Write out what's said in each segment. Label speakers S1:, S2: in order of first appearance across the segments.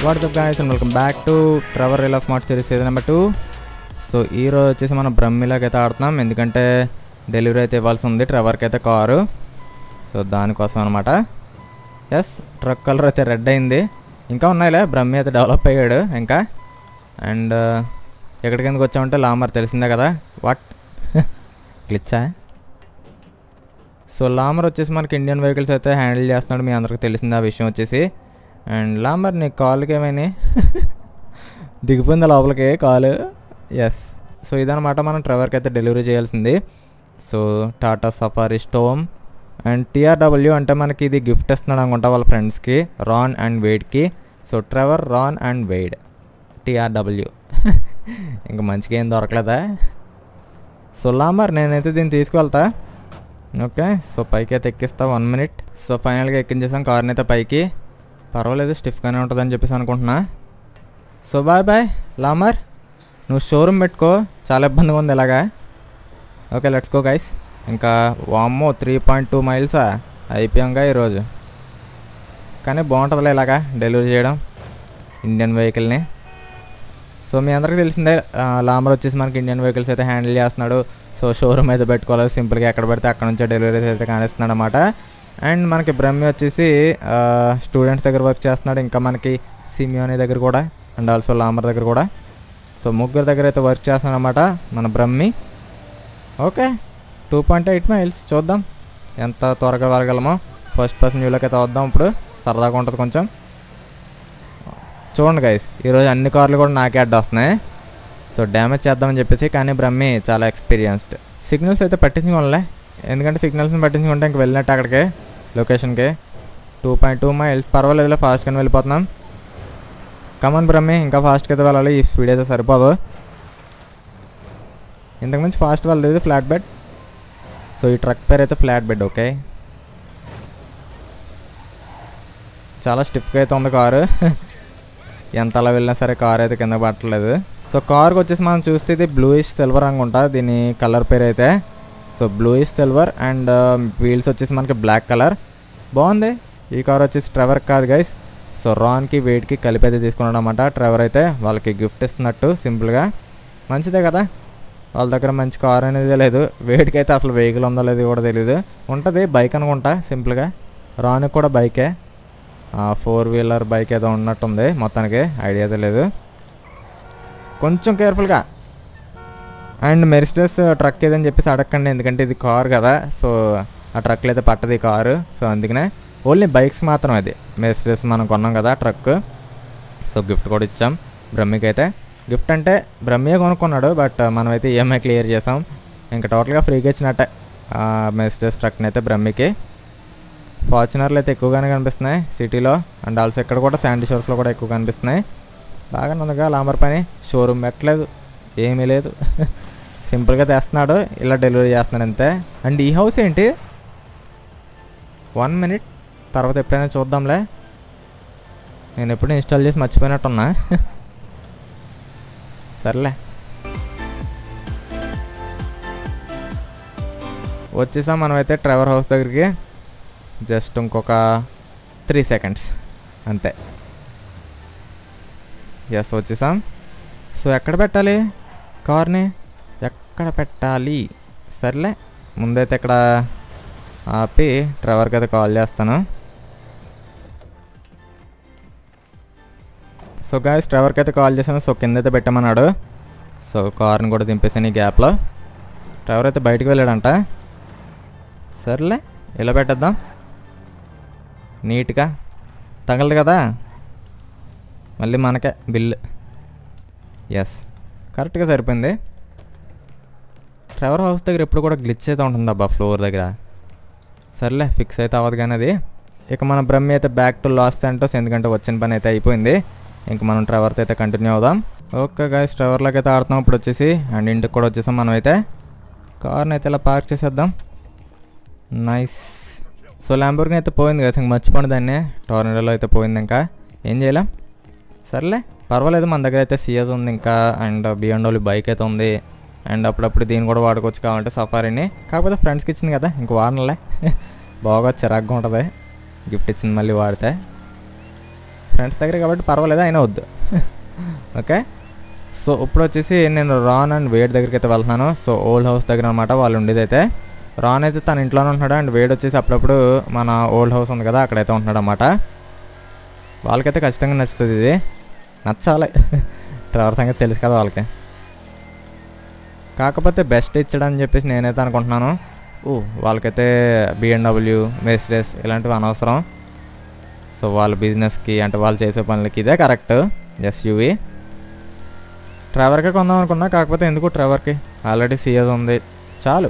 S1: WhatsApp guys and welcome back to Trevor real of mart series season number two so ఈ రోజు వచ్చేసి మనం బ్రహ్మిలాకి అయితే ఆడుతున్నాం ఎందుకంటే డెలివరీ అయితే ఇవ్వాల్సి ఉంది ట్రవర్కి అయితే కారు సో దానికోసం అనమాట ఎస్ ట్రక్ కలర్ అయితే రెడ్ అయింది ఇంకా ఉన్నాయిలే బ్రహ్మి అయితే డెవలప్ అయ్యాడు ఇంకా అండ్ ఎక్కడికి ఎందుకు వచ్చామంటే లామర్ తెలిసిందే కదా వాట్ గ్లిచ్చా సో లామర్ వచ్చేసి మనకి ఇండియన్ వెహికల్స్ అయితే హ్యాండిల్ చేస్తున్నాడు మీ అందరికి తెలిసింది ఆ విషయం వచ్చేసి అండ్ లామర్ నీ కాల్కి ఏమైనా దిగిపోయింది లోపలికి కాలు ఎస్ సో ఇదనమాట మనం ట్రెవర్కి అయితే డెలివరీ చేయాల్సింది so Tata Safari Storme and TRW అంటే మనకి ఇది గిఫ్ట్ ఇస్తున్నాడు అనుకుంటా వాళ్ళ ఫ్రెండ్స్కి రాన్ అండ్ వెయిడ్కి so Trevor Ron and Wade TRW ఇంకా మంచిగా ఏం దొరకలేదా సో లామర్ నేనైతే దీన్ని తీసుకువెళ్తా ఓకే సో పైకి అయితే ఎక్కిస్తా వన్ మినిట్ సో ఫైనల్గా ఎక్కించేసాం కార్ని అయితే పైకి పర్వాలేదు స్టిఫ్గానే ఉంటుందని చెప్పేసి అనుకుంటున్నా సో బాయ్ బాయ్ లామర్ నువ్వు షోరూమ్ పెట్టుకో చాలా ఇబ్బందిగా ఉంది ఇలాగా ఓకే లెట్స్ గో గైస్ ఇంకా వామ్మో త్రీ పాయింట్ టూ మైల్సా అయిపోయాంగా ఈరోజు కానీ బాగుంటుందిలే ఇలాగా డెలివరీ చేయడం ఇండియన్ వెహికల్ని సో మీ అందరికీ తెలిసిందే ఆ, లామర్ వచ్చేసి మనకి ఇండియన్ వెహికల్స్ అయితే హ్యాండిల్ చేస్తున్నాడు సో షోరూమ్ అయితే పెట్టుకోవాలి సింపుల్గా ఎక్కడ పెడితే అక్కడ నుంచే డెలివరీస్ అయితే కానిస్తున్నాడు అనమాట అండ్ మనకి బ్రహ్మి వచ్చేసి స్టూడెంట్స్ దగ్గర వర్క్ చేస్తున్నాడు ఇంకా మనకి సిమియోని దగ్గర కూడా అండ్ ఆల్సో లామర్ దగ్గర కూడా సో ముగ్గురు దగ్గర అయితే వర్క్ చేస్తున్నాడు అనమాట మన Brahmi okay two point eight miles చూద్దాం ఎంత త్వరగా వెళ్ళగలమో ఫస్ట్ పర్సన్ వ్యూలోకి అయితే వద్దాం ఇప్పుడు సరదాగా ఉంటుంది కొంచెం చూడండి గైస్ ఈరోజు అన్ని కార్లు కూడా నాకే అడ్డు వస్తున్నాయి సో డ్యామేజ్ చేద్దామని చెప్పేసి కానీ బ్రహ్మి చాలా ఎక్స్పీరియన్స్డ్ సిగ్నల్స్ అయితే పట్టించుకోలే ఎందుకంటే సిగ్నల్స్ని పట్టించుకుంటే ఇంక వెళ్ళినట్టు అక్కడికి లొకేషన్కి టూ పాయింట్ టూ మైల్స్ పర్వాలేదులే ఫాస్ట్గానే వెళ్ళిపోతున్నాం కమన్ బ్రహ్మి ఇంకా ఫాస్ట్గా అయితే వెళ్ళాలి ఈ స్పీడ్ అయితే సరిపోదు ఇంతకుమించి ఫాస్ట్ వెళ్ళలేదు ఫ్లాట్ బెడ్ సో ఈ ట్రక్ పేరు అయితే ఫ్లాట్ బెడ్ ఓకే చాలా స్టిఫ్గా అయితే ఉంది కారు ఎంత అలా వెళ్ళినా సరే కార్ అయితే కింద పట్టలేదు సో కార్కి వచ్చేసి మనం చూస్తే ఇది బ్లూయిష్ సిల్వర్ అనుకుంటా దీని కలర్ పేరు అయితే so bluish silver and wheels వచ్చేసి మనకి బ్లాక్ కలర్ బాగుంది ఈ కార్ వచ్చేసి ట్రెవర్ కాదు గైస్ సో రాన్కి వెయిట్కి కలిపి అయితే తీసుకున్నాడు అనమాట ట్రెవర్ అయితే వాళ్ళకి గిఫ్ట్ ఇస్తున్నట్టు సింపుల్గా మంచిదే కదా వాళ్ళ దగ్గర మంచి కార్ అనేది లేదు వెయిట్కి అయితే అసలు వెహికల్ ఉందో లేదో కూడా తెలియదు ఉంటుంది బైక్ అనుకుంటా సింపుల్గా రాన్కి కూడా బైకే ఫోర్ వీలర్ బైక్ ఏదో ఉన్నట్టుంది మొత్తానికి ఐడియా అయితే లేదు కొంచెం కేర్ఫుల్గా అండ్ మెరిస్టర్స్ ట్రక్ ఏదని చెప్పేసి అడగండి ఎందుకంటే ఇది కార్ కదా సో ఆ ట్రక్లో అయితే పట్టదు ఈ కారు సో అందుకనే ఓన్లీ బైక్స్ మాత్రం అది మెరిస్టర్స్ మనం కొన్నాం కదా ట్రక్ సో గిఫ్ట్ కూడా ఇచ్చాం బ్రహ్మికి అయితే గిఫ్ట్ అంటే బ్రహ్మియే కొనుక్కున్నాడు బట్ మనమైతే ఈఎంఐ క్లియర్ చేసాం ఇంకా టోటల్గా ఫ్రీగా ఇచ్చినట్టే మెరిస్టర్స్ ట్రక్ని అయితే బ్రహ్మికి ఫార్చునర్లు అయితే ఎక్కువగానే కనిపిస్తున్నాయి సిటీలో అండ్ ఆల్సో ఇక్కడ కూడా శాండీ షోర్స్లో కూడా ఎక్కువ కనిపిస్తున్నాయి బాగానే ఉందిగా లాంబర్ పని షోరూమ్ పెట్టలేదు ఏమీ లేదు సింపుల్గా తెస్తున్నాడు ఇలా డెలివరీ చేస్తున్నాడు అంతే అండ్ ఈ హౌస్ ఏంటి వన్ మినిట్ తర్వాత ఎప్పుడైనా చూద్దాంలే నేను ఎప్పుడు ఇన్స్టాల్ చేసి మర్చిపోయినట్టున్నా సర్లే వచ్చేసాం మనమైతే ట్రెవర్ హౌస్ దగ్గరికి జస్ట్ ఇంకొక త్రీ సెకండ్స్ అంతే ఎస్ వచ్చేసాం సో ఎక్కడ పెట్టాలి కార్ని ఎక్కడ పెట్టాలి సర్లే ముందైతే ఇక్కడ ఆపి డ్రైవర్కి అయితే కాల్ చేస్తాను సో గాయస్ డ్రైవర్కి అయితే కాల్ చేశాను సో కింద అయితే పెట్టమన్నాడు సో కార్ని కూడా దింపేసాను ఈ గ్యాప్లో డ్రైవర్ అయితే బయటికి వెళ్ళాడంట సర్లే ఇలా పెట్టేద్దాం నీట్గా తగలదు కదా మళ్ళీ మనకే బిల్ ఎస్ కరెక్ట్గా సరిపోయింది ట్రెవర్ హౌస్ దగ్గర ఎప్పుడు కూడా గ్లిచ్ అయితే ఉంటుంది అబ్బా ఫ్లోర్ దగ్గర సర్లే ఫిక్స్ అయితే అవ్వదు కానీ అది ఇక మన బ్రహ్మి అయితే బ్యాక్ టు లాస్ట్ సెంటర్స్ ఎందుకంటే వచ్చిన పని అయితే అయిపోయింది ఇంక మనం ట్రెవర్తో అయితే కంటిన్యూ అవుదాం ఓకే గాయస్ ట్రెవర్లోకి అయితే ఆడుతాం ఇప్పుడు వచ్చేసి అండ్ ఇంటికి కూడా వచ్చేసాం మనం అయితే కార్ని అయితే ఇలా పార్క్ చేసేద్దాం నైస్ సో ల్యాంబోర్గిని అయితే పోయింది కదా ఇంక మర్చిపోండి దాన్ని టోర్నడోలో అయితే పోయింది ఇంకా ఏం చేయలేం సర్లే పర్వాలేదు మన దగ్గర అయితే సిఎస్ ఉంది ఇంకా అండ్ బిఎండబ్ల్యూ బైక్ అయితే ఉంది అండ్ అప్పుడప్పుడు దీన్ని కూడా వాడుకోవచ్చు కావాలంటే సఫారీని కాకపోతే ఫ్రెండ్స్కి ఇచ్చింది కదా ఇంక వాడనలే బాగా చిరాగ్గా ఉంటుంది గిఫ్ట్ ఇచ్చింది మళ్ళీ వాడితే ఫ్రెండ్స్ దగ్గర కాబట్టి పర్వాలేదు అయినా వద్దు ఓకే సో ఇప్పుడు వచ్చేసి నేను రాన్ అండ్ వేడ్ దగ్గరికి అయితే వెళ్తున్నాను సో ఓల్డ్ హౌస్ దగ్గర అనమాట వాళ్ళు ఉండేది అయితే రాన్ అయితే తన ఇంట్లోనే ఉంటున్నాడు అండ్ వేడ్ వచ్చేసి అప్పుడప్పుడు మన ఓల్డ్ హౌస్ ఉంది కదా అక్కడైతే ఉంటున్నాడు అనమాట వాళ్ళకైతే ఖచ్చితంగా నచ్చుతుంది ఇది నచ్చాలి ట్రెవర్ సంగతి తెలుసు కదా వాళ్ళకి కాకపోతే బెస్ట్ ఇచ్చడని చెప్పేసి నేనైతే అనుకుంటున్నాను ఓ వాళ్ళకైతే బిఎండబ్ల్యూ మెస్రెస్ ఇలాంటివి అనవసరం సో వాళ్ళ బిజినెస్కి అంటే వాళ్ళు చేసే పనులకి ఇదే కరెక్ట్ ఎస్యూవి ట్రెవర్కే కొందాం అనుకున్నా కాకపోతే ఎందుకు ట్రెవర్కి ఆల్రెడీ సిఎస్ ఉంది చాలు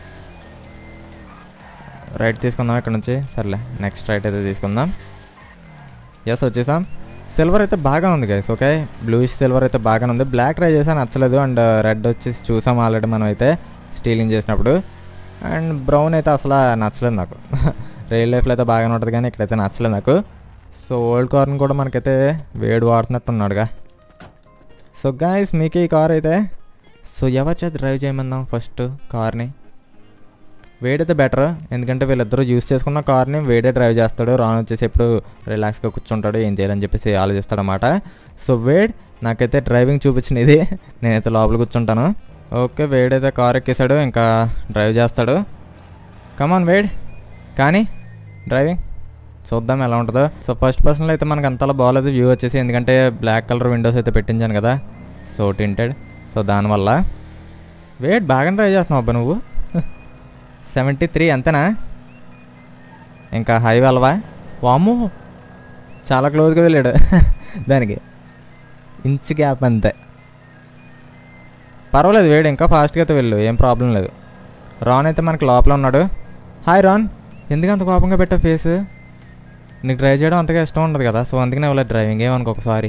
S1: రైట్ తీసుకుందాం ఇక్కడ నుంచి సర్లే నెక్స్ట్ రైట్ అయితే తీసుకుందాం ఎస్ వచ్చేసాం సిల్వర్ అయితే బాగా ఉంది గైస్ ఓకే బ్లూయిష్ సిల్వర్ అయితే బాగానే ఉంది బ్లాక్ ట్రై చేసా నచ్చలేదు అండ్ రెడ్ వచ్చేసి చూసాం ఆల్రెడీ మనం అయితే స్టీలింగ్ చేసినప్పుడు అండ్ బ్రౌన్ అయితే అసలు నచ్చలేదు నాకు రియల్ లైఫ్లో అయితే బాగానే ఉంటుంది కానీ ఇక్కడైతే నచ్చలేదు నాకు సో ఓల్డ్ కార్ని కూడా మనకైతే వేడి వాడుతున్నట్టు ఉన్నాడుగా సో గాయస్ మీకు ఈ కార్ అయితే సో ఎవరి చేత డ్రైవ్ చేయమందాం ఫస్ట్ కార్ని వేడైతే బెటర్ ఎందుకంటే వీళ్ళిద్దరూ యూస్ చేసుకున్న కార్ని వేడే డ్రైవ్ చేస్తాడు రాను వచ్చేసి ఎప్పుడు రిలాక్స్గా కూర్చుంటాడు ఏం చేయాలని చెప్పేసి ఆలోచిస్తాడు అనమాట సో వేడ్ నాకైతే డ్రైవింగ్ చూపించిన ఇది నేనైతే లోపల కూర్చుంటాను ఓకే వేడైతే కార్ ఎక్కేసాడు ఇంకా డ్రైవ్ చేస్తాడు కమాన్ వేడ్ కానీ డ్రైవింగ్ చూద్దాం ఎలా ఉంటుందో సో ఫస్ట్ పర్సన్లో అయితే మనకు అంతలా బాగాలేదు వ్యూ వచ్చేసి ఎందుకంటే బ్లాక్ కలర్ విండోస్ అయితే పెట్టించాను కదా సో టింటెడ్ సో దానివల్ల వేట్ బాగా డ్రైవ్ చేస్తున్నావు అబ్బా నువ్వు సెవెంటీ త్రీ అంతేనా ఇంకా హై వెళ్ళవా వాము చాలా క్లోజ్గా వెళ్ళాడు దానికి ఇంచ్ గ్యాప్ అంతే పర్వాలేదు వేడు ఇంకా ఫాస్ట్గా అయితే వెళ్ళు ఏం ప్రాబ్లం లేదు రాన్ అయితే మనకి లోపల ఉన్నాడు హాయ్ రాన్ ఎందుకు అంత కోపంగా పెట్టావు ఫేస్ నీకు డ్రైవ్ చేయడం అంతగా ఇష్టం ఉండదు కదా సో అందుకనే ఇవ్వలేదు డ్రైవింగ్ ఏమనుకో ఒకసారి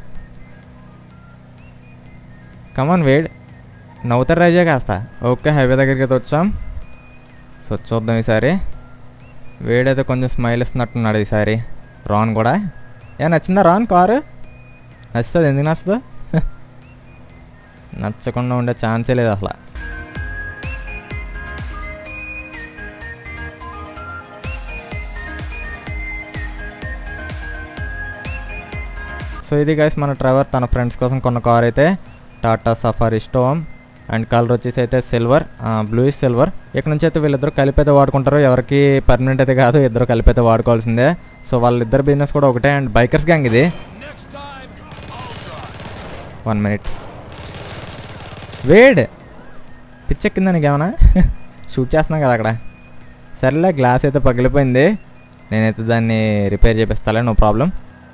S1: కమాన్ వేడ్ నవ్వుతా డ్రైవ్ చేయ కాస్త ఓకే హైవే దగ్గరికి అయితే వచ్చాం సో చూద్దాం ఈసారి వేడైతే కొంచెం స్మైల్ ఇస్తున్నట్టున్నాడు ఈసారి రాన్ కూడా ఏ నచ్చిందా రాన్ కారు నచ్చుతుంది ఎందుకు నచ్చదు నచ్చకుండా ఉండే ఛాన్సే లేదు అసలు సో ఇది గైస్ మన డ్రైవర్ తన ఫ్రెండ్స్ కోసం కొన్న కార్ అయితే Tata Safari Storme and colour వచ్చేసి అయితే సిల్వర్ బ్లూయిష్ సిల్వర్ ఇక్కడ నుంచి అయితే వీళ్ళిద్దరు కలిపి అయితే వాడుకుంటారు ఎవరికి పర్మనెంట్ అయితే కాదు ఇద్దరు కలిపి అయితే వాడుకోవాల్సిందే సో వాళ్ళిద్దరు బిజినెస్ కూడా ఒకటే అండ్ బైకర్స్ గ్యాంగ్ ఇది వన్ మినిట్ వేడ్ పిచ్చెక్కిందా నీకేమన్నా షూట్ చేస్తున్నాం కదా అక్కడ సరేలే గ్లాస్ అయితే పగిలిపోయింది నేనైతే దాన్ని రిపేర్ చేపిస్తాలే నో ప్రాబ్లం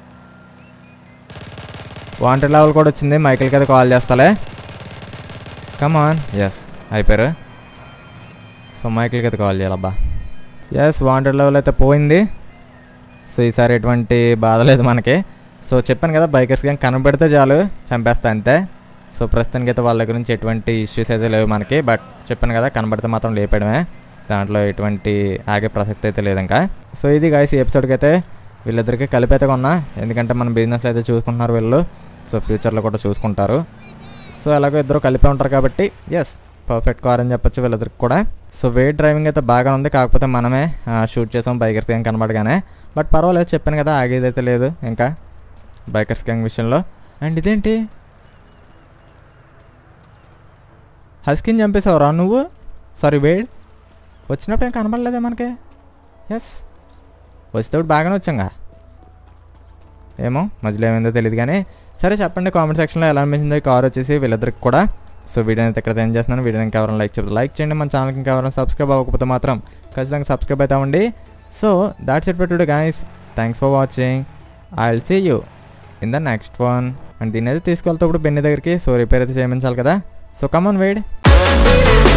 S1: వాంటెడ్ లెవెల్ కూడా వచ్చింది మైకిల్కి అయితే కాల్ చేస్తాలే కమాన్ ఎస్ అయిపోయారు సో మైకిల్కి అయితే కాల్ చేయాలబ్బా ఎస్ వాంటెడ్ లెవెల్ అయితే పోయింది సో ఈసారి ఎటువంటి బాధ లేదు మనకి సో చెప్పాను కదా బైకర్స్ కానీ కనబడితే చాలు చంపేస్తా అంతే సో ప్రస్తుతానికి అయితే వాళ్ళ దగ్గర నుంచి ఎటువంటి ఇష్యూస్ అయితే లేవు మనకి బట్ చెప్పాను కదా కనబడితే మాత్రం లేపడమే దాంట్లో ఎటువంటి ఆగే ప్రసక్తి అయితే లేదు ఇంకా సో ఇది గాయస్ ఈ ఎపిసోడ్కి అయితే వీళ్ళిద్దరికి కలిపి అయితే కొన్నా ఎందుకంటే మన బిజినెస్లో అయితే చూసుకుంటున్నారు వీళ్ళు సో ఫ్యూచర్లో కూడా చూసుకుంటారు సో ఎలాగో ఇద్దరు కలిపి ఉంటారు కాబట్టి ఎస్ పర్ఫెక్ట్ కార్ అని చెప్పొచ్చు వీళ్ళిద్దరికి కూడా సో వెయిట్ డ్రైవింగ్ అయితే బాగా ఉంది కాకపోతే మనమే షూట్ చేసాం బైకర్స్ ఏం కనబడగానే బట్ పర్వాలేదు చెప్పాను కదా ఆగేదైతే లేదు ఇంకా బైకర్స్ గ్యాంగ్ విషయంలో అండ్ ఇదేంటి హస్కిన్ చంపేసావు రా నువ్వు సారీ వేడ్ వచ్చినప్పుడు ఏం కనబడలేదే మనకి ఎస్ వచ్చేటప్పుడు బాగానే వచ్చాంగా ఏమో మధ్యలో ఏమైందో తెలియదు కానీ సరే చెప్పండి కామెంట్ సెక్షన్లో ఎలా అనిపించిందో ఈ కార్ వచ్చేసి వీళ్ళిద్దరికి కూడా సో వీడియోని అయితే ఇక్కడ ఏం చేస్తున్నాను వీడియోని ఇంకా ఎవరైనా లైక్ చెప్తే లైక్ చేయండి మన ఛానల్కి ఇంకా ఎవరైనా సబ్స్క్రైబ్ అవ్వకపోతే మాత్రం ఖచ్చితంగా సబ్స్క్రైబ్ అవుతామండి సో దాట్స్ ఇట్ పెట్టుడు guys thanks for watching I will see you in the next one and దీని అయితే తీసుకెళ్తే ఇప్పుడు బెన్ని దగ్గరికి సో రిపేర్ అయితే చేయించాలి కదా సో కమన్ వెయిడ్